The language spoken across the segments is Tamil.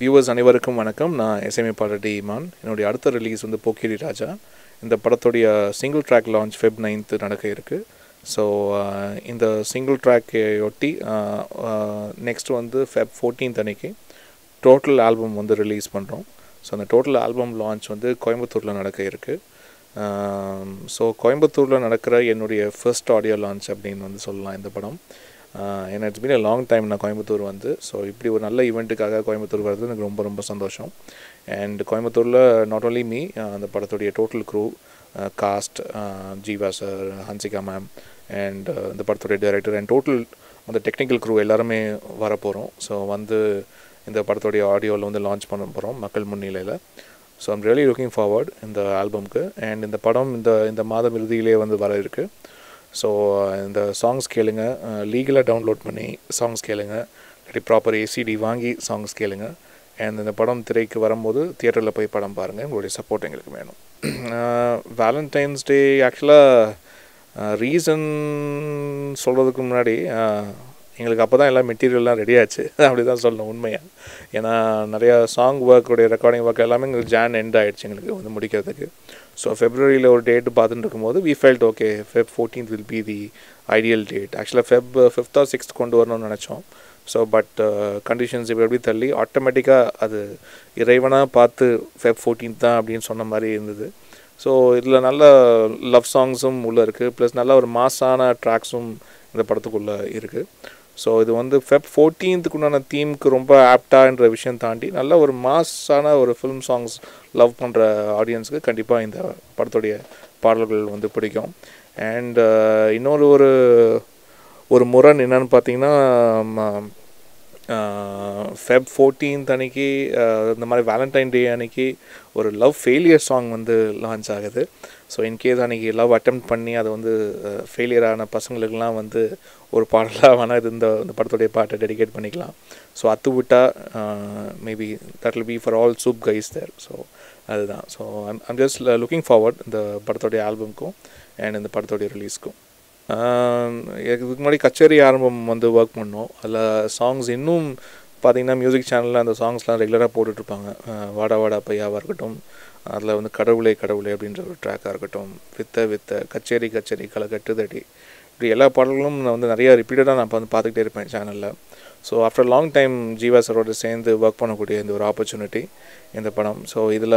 வியூவர்ஸ் அனைவருக்கும் வணக்கம் நான் இசையமைப்பாளர் டி இமான் என்னுடைய அடுத்த ரிலீஸ் வந்து போக்கிரி ராஜா இந்த படத்துடைய single track launch Feb ninth நடக்க இருக்குது ஸோ இந்த சிங்கிள் ட்ராக்கை ஒட்டி நெக்ஸ்ட் வந்து ஃபெப் ஃபோர்டீன்த் அன்னைக்கு டோட்டல் ஆல்பம் வந்து ரிலீஸ் பண்ணுறோம் ஸோ அந்த டோட்டல் ஆல்பம் லான்ச் வந்து கோயம்புத்தூரில் நடக்க இருக்குது ஸோ கோயம்புத்தூரில் நடக்கிற என்னுடைய ஃபர்ஸ்ட் ஆடியோ லான்ச் அப்படின்னு வந்து சொல்லலாம் இந்த படம் ஏன்னா இட்ஸ் பீன் லாங் டைம் நான் கோயம்புத்தூர் வந்து ஸோ இப்படி ஒரு நல்ல ஈவெண்ட்டுக்காக கோயம்புத்தூர் வர்றது எனக்கு ரொம்ப ரொம்ப சந்தோஷம் அண்ட் கோயம்புத்தூரில் நாட் ஓன்லி மீ அந்த படத்துடைய total crew cast Jiiva sir Hansika ma'am and இந்த படத்துடைய டைரக்டர் அண்ட் டோட்டல் அந்த டெக்னிக்கல் க்ரூ எல்லாருமே வரப்போகிறோம் ஸோ வந்து இந்த படத்துடைய ஆடியோவில் வந்து லான்ச் பண்ண போகிறோம் மக்கள் முன்னிலையில் so I'm really looking forward இந்த ஆல்பம்க்கு அண்ட் இந்த படம் இந்த இந்த மாதம் இறுதியிலே வந்து வர இருக்குது ஸோ இந்த சாங்ஸ் கேளுங்க லீகலாக டவுன்லோட் பண்ணி சாங்ஸ் கேளுங்க இல்லாட்டி ப்ராப்பர் ஏசிடி வாங்கி சாங்ஸ் கேளுங்க அண்ட் இந்த படம் திரைக்கு வரும்போது தியேட்டரில் போய் படம் பாருங்கள் உங்களுடைய சப்போர்ட் எங்களுக்கு வேணும் வேலண்டைன்ஸ் டே ஆக்சுவலாக ரீசன் சொல்கிறதுக்கு முன்னாடி எங்களுக்கு அப்போ தான் எல்லாம் மெட்டீரியல்லாம் ரெடி ஆச்சு அப்படி தான் சொல்லணும் உண்மையாக ஏன்னா நிறையா சாங் ஒர்க்குடைய ரெக்கார்டிங் ஒர்க் எல்லாமே எங்களுக்கு ஜான் எண்ட் ஆகிடுச்சு எங்களுக்கு வந்து முடிக்கிறதுக்கு ஸோ ஃபெப்ரவரியில் ஒரு டேட்டு பார்த்துட்டு இருக்கும்போது we felt okay Feb fourteenth will be the ideal date ஆக்சுவலாக ஃபெப் ஃபிஃப்த் ஆர் சிக்ஸ்த் கொண்டு வரணும்னு நினச்சோம் ஸோ பட் கண்டிஷன்ஸ் இப்போ எப்படி தள்ளி ஆட்டோமேட்டிக்காக அது இறைவனாக பார்த்து ஃபெப் ஃபோர்டீன்த் தான் அப்படின்னு சொன்ன மாதிரி இருந்தது ஸோ இதில் நல்ல லவ் சாங்ஸும் உள்ளே இருக்குது ப்ளஸ் நல்ல ஒரு மாஸான ட்ராக்ஸும் இந்த படத்துக்குள்ளே இருக்குது ஸோ இது வந்து ஃபெப் ஃபோர்டீன்த்துக்குண்டான தீமுக்கு ரொம்ப ஆப்டான்ற விஷயம் தாண்டி நல்ல ஒரு மாஸான ஒரு ஃபிலிம் சாங்ஸ் லவ் பண்ணுற ஆடியன்ஸுக்கு கண்டிப்பாக இந்த படத்துடைய பாடல்கள் வந்து பிடிக்கும் அண்ட் இன்னொரு ஒரு ஒரு முரண் என்னன்னு பார்த்தீங்கன்னா ஃபெப் ஃபோர்டீன்த் அன்னைக்கு இந்த மாதிரி வேலண்டைன் டே அன்னைக்கு ஒரு லவ் ஃபெயிலியர் சாங் வந்து லான்ச் ஆகுது ஸோ இன்கேஸ் அன்றைக்கி லவ் அட்டம் பண்ணி அதை வந்து ஃபெயிலியர் ஆன பசங்களுக்கெல்லாம் வந்து ஒரு பாடலாக வேணால் இது இந்த இந்த படத்துடைய பாட்டை டெடிகேட் பண்ணிக்கலாம் ஸோ அத்து விட்டா maybe that will be for all soup guys there so அதுதான் so I'm I'm just looking forward இந்த படத்துடைய ஆல்பம்க்கும் அண்ட் இந்த படத்துடைய ரிலீஸ்க்கும் இதுக்கு முன்னாடி கச்சேரி ஆரம்பம் வந்து ஒர்க் பண்ணோம் அதில் சாங்ஸ் இன்னும் பார்த்தீங்கன்னா மியூசிக் சேனலில் அந்த சாங்ஸ்லாம் ரெகுலராக போட்டுட்ருப்பாங்க வாடா வாடா பையாவாக இருக்கட்டும் அதில் வந்து கடவுளே கடவுளே அப்படின்ற ஒரு ட்ராக்காக இருக்கட்டும் வித்த வித்த கச்சேரி கச்சேரி களை கட்டுதடி இப்படி எல்லா பாடல்களும் நான் வந்து நிறையா ரிப்பீட்டடாக நான் வந்து பார்த்துக்கிட்டே இருப்பேன் சேனலில் so after long time Jiiva சரோட சேர்ந்து ஒர்க் பண்ணக்கூடிய இந்த ஒரு ஆப்பர்ச்சுனிட்டி இந்த படம் ஸோ இதில்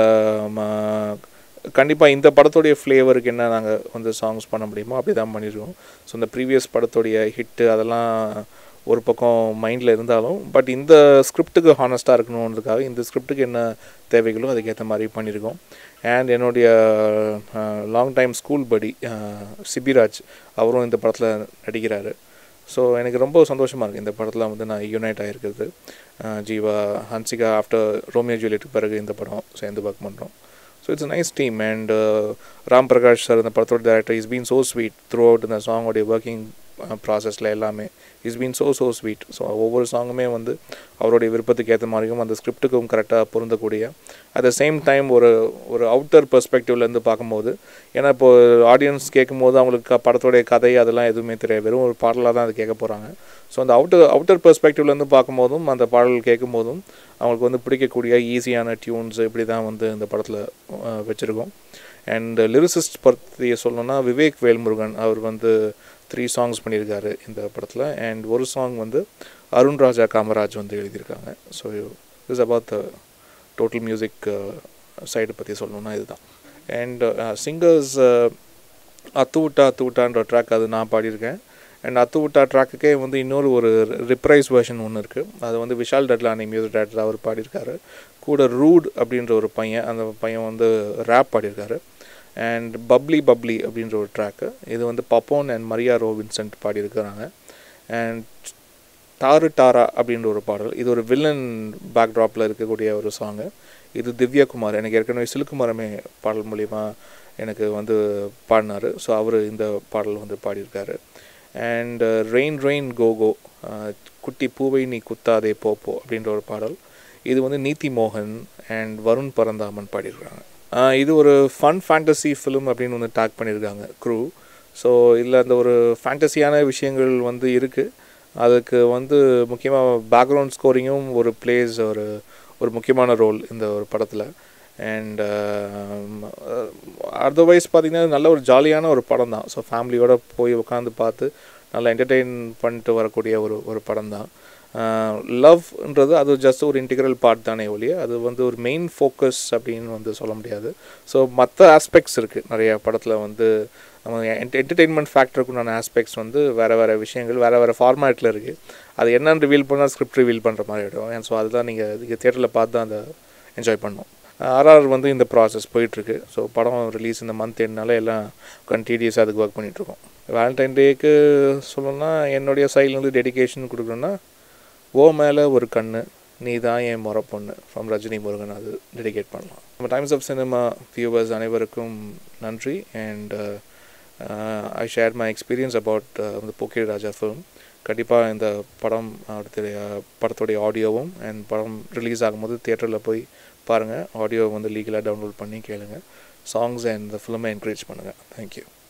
கண்டிப்பாக இந்த படத்துடைய ஃப்ளேவருக்கு என்ன நாங்கள் வந்து சாங்ஸ் பண்ண முடியுமோ அப்படி தான் பண்ணியிருக்கோம் ஸோ இந்த ப்ரீவியஸ் படத்துடைய ஹிட்டு அதெல்லாம் ஒரு பக்கம் மைண்டில் இருந்தாலும் பட் இந்த ஸ்கிரிப்டுக்கு ஹானஸ்ட்டாக இருக்கணுன்றதுக்காக இந்த ஸ்கிரிப்டுக்கு என்ன தேவைகளோ அதுக்கேற்ற மாதிரி பண்ணியிருக்கோம் அண்ட் என்னுடைய லாங் டைம் ஸ்கூல் படி சிபிராஜ் அவரும் இந்த படத்தில் நடிக்கிறாரு ஸோ எனக்கு ரொம்ப சந்தோஷமாக இருக்குது இந்த படத்தில் வந்து நான் யூனைட் ஆகிருக்கிறது ஜீவா ஹன்சிகா ஆஃப்டர் ரோமியோ ஜூலியட்டுக்கு பிறகு இந்த படம் சேர்ந்து ஒர்க் பண்ணுறோம் so it's nice team and Ram Prakash sir இந்த படத்தோட director is been so sweet throughout இந்த சாங்கோடைய ஒர்க்கிங் ப்ராசஸில் எல்லாமே is been so so sweet so ஒவ்வொரு சாங்குமே வந்து அவருடைய விருப்பத்துக்கு ஏற்ற மாதிரியும் அந்த ஸ்கிரிப்டுக்கும் கரெக்டாக பொருந்தக்கூடிய அட் த சேம் டைம் ஒரு ஒரு அவுட்டர் பெர்ஸ்பெக்டிவ்லேருந்து பார்க்கும்போது ஏன்னா இப்போ ஆடியன்ஸ் கேட்கும்போது அவங்களுக்கு படத்தோடைய கதை அதெல்லாம் எதுவுமே தெரியாது வெறும் ஒரு பாடலாக தான் அது கேட்க போகிறாங்க ஸோ அந்த அவுட்டர் அவுட்டர் பெர்ஸ்பெக்டிவ்லேருந்து பார்க்கும்போதும் அந்த பாடல் கேட்கும்போதும் அவங்களுக்கு வந்து பிடிக்கக்கூடிய ஈஸியான டியூன்ஸ் இப்படி தான் வந்து இந்த படத்தில் வச்சுருக்கோம் அண்ட் லிரிசிஸ்ட் பற்றி சொல்லணும்னா விவேக் வேல்முருகன் அவர் வந்து த்ரீ சாங்ஸ் பண்ணியிருக்காரு இந்த படத்தில் அண்ட் ஒரு சாங் வந்து அருண் ராஜா காமராஜ் வந்து எழுதியிருக்காங்க so is about the total music side பற்றி சொல்லணும்னா இதுதான் அண்ட் சிங்கர்ஸ் அத்துவிட்டா அத்துவிட்டான்ற ட்ராக் அது நான் பாடியிருக்கேன் அண்ட் அத்துவிட்டா ட்ராக்குக்கே வந்து இன்னொரு ஒரு ரிப்ரைஸ் வெர்ஷன் ஒன்று இருக்குது அது வந்து விஷால் டட்லானி மியூசிக் டேரக்டர் அவர் பாடியிருக்காரு கூட ரூட் அப்படின்ற ஒரு பையன் அந்த பையன் வந்து ரேப் பாடியிருக்காரு அண்ட் பப்ளி பப்ளி அப்படின்ற ஒரு ட்ராக்கு இது வந்து பப்போன் அண்ட் மரியா ரோபின்சன்ட் பாடியிருக்கிறாங்க அண்ட் டாரு டாரா அப்படின்ற ஒரு பாடல் இது ஒரு வில்லன் பேக்ட்ராப்பில் இருக்கக்கூடிய ஒரு சாங்கு இது திவ்யாகுமார் எனக்கு ஏற்கனவே சிலுக்குமாரமே பாடல் மூலிமா எனக்கு வந்து பாடினார் ஸோ அவர் இந்த பாடல் வந்து பாடியிருக்காரு அண்ட் ரெயின் ரெயின் கோகோ குட்டி பூவை நீ குத்தாதே போப்போ அப்படின்ற ஒரு பாடல் இது வந்து நீதி மோகன் அண்ட் வருண் பரந்தாமன் பாடியிருக்காங்க இது ஒரு ஃபன் ஃபேண்டசி ஃபிலிம் அப்படின்னு வந்து டேக் பண்ணியிருக்காங்க க்ரூ ஸோ இதில் அந்த ஒரு ஃபேண்டசியான விஷயங்கள் வந்து இருக்குது அதுக்கு வந்து முக்கியமாக பேக்ரவுண்ட் ஸ்கோரிங்கும் ஒரு பிளேஸ் ஒரு ஒரு முக்கியமான ரோல் இந்த ஒரு படத்தில் அண்ட் அதர்வைஸ் பார்த்திங்கன்னா நல்ல ஒரு ஜாலியான ஒரு படம் தான் ஸோ ஃபேமிலியோடு போய் உட்காந்து பார்த்து நல்லா என்டர்டெயின் பண்ணிட்டு வரக்கூடிய ஒரு ஒரு படம் தான் லவ்ன்றது அது ஜஸ்ட் ஒரு இன்டிகிரல் பார்ட் தானே ஒழிய அது வந்து ஒரு மெயின் ஃபோக்கஸ் அப்படின்னு வந்து சொல்ல முடியாது ஸோ மற்ற ஆஸ்பெக்ட்ஸ் இருக்குது நிறைய படத்தில் வந்து நம்ம என்டர்டெயின்மெண்ட் ஃபேக்டருக்குண்டான ஆஸ்பெக்ட்ஸ் வந்து வேறு வேறு விஷயங்கள் வேறு வேறு ஃபார்மேட்டில் இருக்குது அது என்னன்னு ரிவீல் பண்ணால் ஸ்கிரிப்ட் ரிவீல் பண்ணுற மாதிரி ஆகிடும் ஸோ அதுதான் நீங்கள் நீங்கள் தேட்டரில் பார்த்து தான் அதை என்ஜாய் பண்ணணும் ஆர்ஆர் வந்து இந்த ப்ராசஸ் போயிட்டுருக்கு ஸோ படம் ரிலீஸ் இந்த மந்த் என்னால எல்லாம் கண்டினியூஸாக அதுக்கு ஒர்க் பண்ணிகிட்ருக்கோம் வேலண்டைன் டேக்கு சொல்லணும்னா என்னுடைய சைட்லேருந்து டெடிகேஷன் கொடுக்கணுன்னா ஓ மேலே ஒரு கண்ணு நீ தான் என் முறை பொண்ணு ஃப்ரம் ரஜினி முருகன் அது டெடிகேட் பண்ணலாம் நம்ம டைம்ஸ் ஆஃப் சினிமா வியூவர்ஸ் அனைவருக்கும் நன்றி and I share my experience about இந்த போக்கிரி ராஜா ஃபிலிம் கண்டிப்பாக இந்த படம் அடுத்த படத்துடைய ஆடியோவும் அண்ட் படம் ரிலீஸ் ஆகும்போது தியேட்டரில் போய் பாருங்கள் ஆடியோ வந்து லீகலாக டவுன்லோட் பண்ணி கேளுங்க சாங்ஸ் அண்ட் இந்த ஃபிலிமை என்கரேஜ் பண்ணுங்கள் தேங்க்யூ